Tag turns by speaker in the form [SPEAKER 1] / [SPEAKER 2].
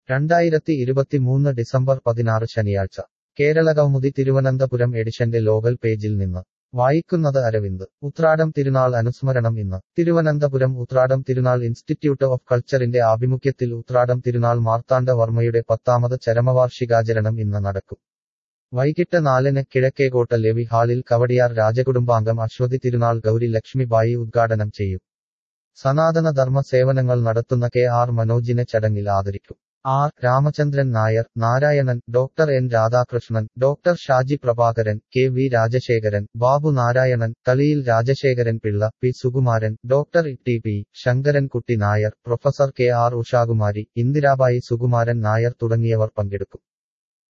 [SPEAKER 1] രണ്ടായിരത്തി ഇരുപത്തിമൂന്ന് ഡിസംബർ പതിനാറ് ശനിയാഴ്ച കേരളകൗമുദി തിരുവനന്തപുരം എഡിഷന്റെ ലോകൽ പേജിൽ നിന്ന് വായിക്കുന്നത് അരവിന്ദ് ഉത്രാടം തിരുനാൾ അനുസ്മരണം ഇന്ന് തിരുവനന്തപുരം ഉത്രാടം തിരുനാൾ ഇൻസ്റ്റിറ്റ്യൂട്ട് ഓഫ് കൾച്ചറിന്റെ ആഭിമുഖ്യത്തിൽ ഉത്രാടം തിരുനാൾ മാർത്താണ്ഡ വർമ്മയുടെ പത്താമത് ചരമവാർഷികാചരണം ഇന്ന് നടക്കും വൈകിട്ട് നാലിന് കിഴക്കേകോട്ട ലെവി ഹാളിൽ കവടിയാർ രാജകുടുംബാംഗം അശ്വതി തിരുനാൾ ഗൗരി ലക്ഷ്മിബായി ഉദ്ഘാടനം ചെയ്യും സനാതന ധർമ്മ സേവനങ്ങൾ നടത്തുന്ന കെ ആർ മനോജിനെ ചടങ്ങിൽ ആദരിക്കും R Ramachandran Nair Narayanan doctor N Radhakrishnan doctor Shaji Prabhakaran K V Rajasekharan Babu Narayanan Thaliyil Rajasekharan Pillai P Sukumaran doctor T P Sankarankutty Nair professor K R Ushakumari Indirabai Sukumaran Nair തുടങ്ങിയവർ പങ്കെടുക്കും